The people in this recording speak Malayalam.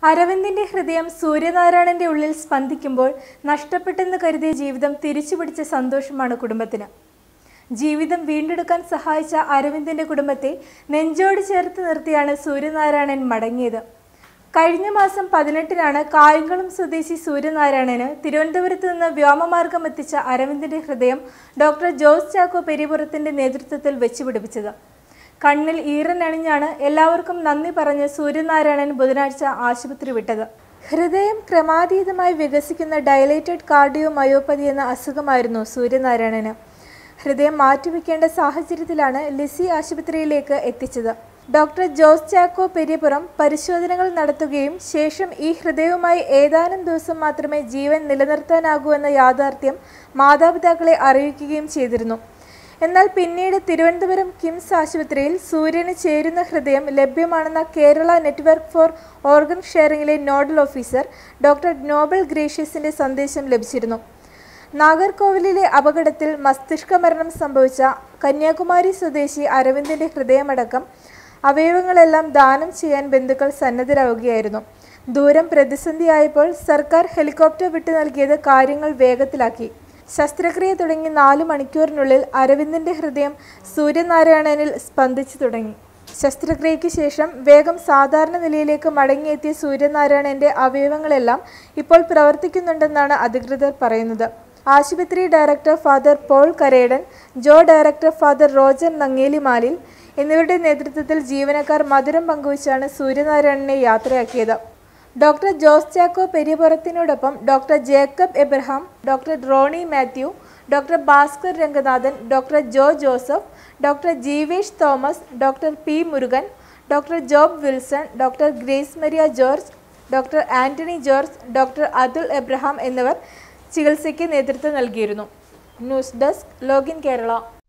അരവിന്ദിന്റെ ഹൃദയം സൂര്യനാരായണന്റെ ഉള്ളിൽ സ്പന്ദിക്കുമ്പോൾ നഷ്ടപ്പെട്ടെന്ന് കരുതിയ ജീവിതം തിരിച്ചുപിടിച്ച സന്തോഷമാണ് കുടുംബത്തിന് ജീവിതം വീണ്ടെടുക്കാൻ സഹായിച്ച അരവിന്ദിന്റെ കുടുംബത്തെ നെഞ്ചോട് ചേർത്ത് നിർത്തിയാണ് സൂര്യനാരായണൻ മടങ്ങിയത് കഴിഞ്ഞ മാസം പതിനെട്ടിനാണ് കായംകുളം സ്വദേശി സൂര്യനാരായണന് തിരുവനന്തപുരത്ത് നിന്ന് വ്യോമമാർഗം എത്തിച്ച അരവിന്ദിന്റെ ഹൃദയം ഡോക്ടർ ജോസ് ചാക്കോ പെരിപുറത്തിന്റെ നേതൃത്വത്തിൽ വെച്ചുപിടിപ്പിച്ചത് കണ്ണിൽ ഈറനണിഞ്ഞാണ് എല്ലാവർക്കും നന്ദി പറഞ്ഞ് സൂര്യനാരായണൻ ബുധനാഴ്ച ആശുപത്രി വിട്ടത് ഹൃദയം ക്രമാതീതമായി വികസിക്കുന്ന ഡയലേറ്റഡ് കാർഡിയോ മയോപ്പതി എന്ന അസുഖമായിരുന്നു സൂര്യനാരായണന് ഹൃദയം മാറ്റിവെക്കേണ്ട സാഹചര്യത്തിലാണ് ലിസി ആശുപത്രിയിലേക്ക് എത്തിച്ചത് ഡോക്ടർ ജോസ് ചാക്കോ പെരിയപുറം പരിശോധനകൾ നടത്തുകയും ശേഷം ഈ ഹൃദയവുമായി ഏതാനും ദിവസം മാത്രമേ ജീവൻ നിലനിർത്താനാകൂ എന്ന യാഥാർത്ഥ്യം മാതാപിതാക്കളെ അറിയിക്കുകയും ചെയ്തിരുന്നു എന്നാൽ പിന്നീട് തിരുവനന്തപുരം കിംസ് ആശുപത്രിയിൽ സൂര്യന് ചേരുന്ന ഹൃദയം ലഭ്യമാണെന്ന കേരള നെറ്റ്വർക്ക് ഫോർ ഓർഗൻ ഷെയറിംഗിലെ നോഡൽ ഓഫീസർ ഡോക്ടർ നോബൽ ഗ്രേഷ്യസിന്റെ സന്ദേശം ലഭിച്ചിരുന്നു നാഗർകോവിലിലെ അപകടത്തിൽ മസ്തിഷ്ക മരണം സംഭവിച്ച കന്യാകുമാരി സ്വദേശി അരവിന്ദിന്റെ ഹൃദയമടക്കം അവയവങ്ങളെല്ലാം ദാനം ചെയ്യാൻ ബന്ധുക്കൾ സന്നദ്ധരാവുകയായിരുന്നു ദൂരം പ്രതിസന്ധിയായപ്പോൾ സർക്കാർ ഹെലികോപ്റ്റർ വിട്ടു നൽകിയത് കാര്യങ്ങൾ വേഗത്തിലാക്കി ശസ്ത്രക്രിയ തുടങ്ങി നാലു മണിക്കൂറിനുള്ളിൽ അരവിന്ദിന്റെ ഹൃദയം സൂര്യനാരായണനിൽ സ്പന്ദിച്ചു തുടങ്ങി ശസ്ത്രക്രിയയ്ക്ക് ശേഷം വേഗം സാധാരണ നിലയിലേക്ക് മടങ്ങിയെത്തിയ സൂര്യനാരായണന്റെ അവയവങ്ങളെല്ലാം ഇപ്പോൾ പ്രവർത്തിക്കുന്നുണ്ടെന്നാണ് അധികൃതർ പറയുന്നത് ആശുപത്രി ഡയറക്ടർ ഫാദർ പോൾ കരേടൻ ജോ ഡയറക്ടർ ഫാദർ റോജർ നങ്ങേലിമാലിൽ എന്നിവരുടെ നേതൃത്വത്തിൽ ജീവനക്കാർ മധുരം പങ്കുവച്ചാണ് സൂര്യനാരായണനെ യാത്രയാക്കിയത് ഡോക്ടർ ജോസ് ചാക്കോ പെരിയപുറത്തിനോടൊപ്പം doctor Jacob Abraham doctor Rony Mathew doctor Bhaskar Ranganathan doctor Jo Joseph doctor Jeevesh Thomas doctor P Murugan doctor Job Wilson doctor Grace Maria George doctor Antony George doctor Athul Abraham എന്നിവർ ചികിത്സയ്ക്ക് നേതൃത്വം നൽകിയിരുന്നു ന്യൂസ് ഡെസ്ക് ലോഗിൻ കേരള